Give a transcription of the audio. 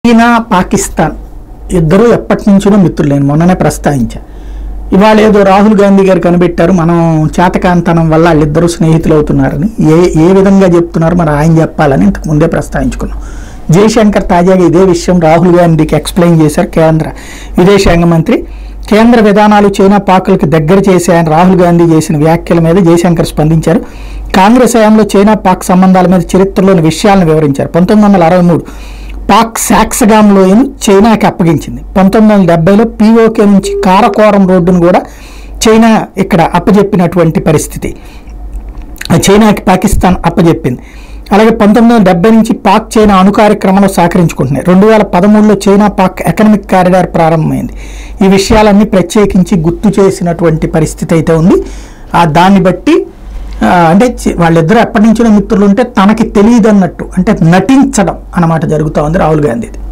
China Pakistan ఇద్దరు ఎప్పటి నుంచినో మిత్రులు నేను మొన్ననే ప్రస్తావించా ఇవాళ ఏదో రాహుల్ గాంధీ గారు కనిపెట్టారు మనం చేతకాంతనం వల్ల వాళ్ళిద్దరూ స్నేహితులు అవుతున్నారని ఏ ఏ విధంగా చెప్తున్నారు మరి ఆయన చెప్పాలని ఇంతకు ముందే ప్రస్తావించుకున్నాం జయశంకర్ తాజాగా ఇదే విషయం రాహుల్ గాంధీకి ఎక్స్ప్లెయిన్ చేశారు కేంద్ర విదేశాంగ మంత్రి కేంద్ర విధానాలు చైనా పాకులకు దగ్గర చేశాయని రాహుల్ గాంధీ చేసిన వ్యాఖ్యల మీద జయశంకర్ స్పందించారు కాంగ్రెస్ హయాంలో చైనా పాక్ సంబంధాల మీద చరిత్రలోని విషయాలను వివరించారు పంతొమ్మిది వందల అరవై మూడు పాక్ సాక్సగామ్ లోయను చైనాకి అప్పగించింది పంతొమ్మిది వందల డెబ్బైలో పీఓకే నుంచి కారకోరం రోడ్డును కూడా చైనా ఇక్కడ అప్పజెప్పినటువంటి పరిస్థితి చైనాకి పాకిస్తాన్ అప్పజెప్పింది అలాగే పంతొమ్మిది వందల డెబ్బై నుంచి పాక్ చైనా అణు కార్యక్రమంలో సహకరించుకుంటున్నాయి రెండు వేల పదమూడులో చైనా పాక్ ఎకనామిక్ కారిడార్ ప్రారంభమైంది ఈ విషయాలన్నీ ప్రత్యేకించి గుర్తు చేసినటువంటి పరిస్థితి అయితే ఉంది ఆ దాన్ని బట్టి ఆ, అంటే చి- వాళ్ళిద్దరూ ఎప్పటి నుంచో మిత్రులు ఉంటే తనకి తెలియదు అన్నట్టు అంటే నటించడం అన్నమాట జరుగుతూ ఉంది రాహుల్ గాంధీది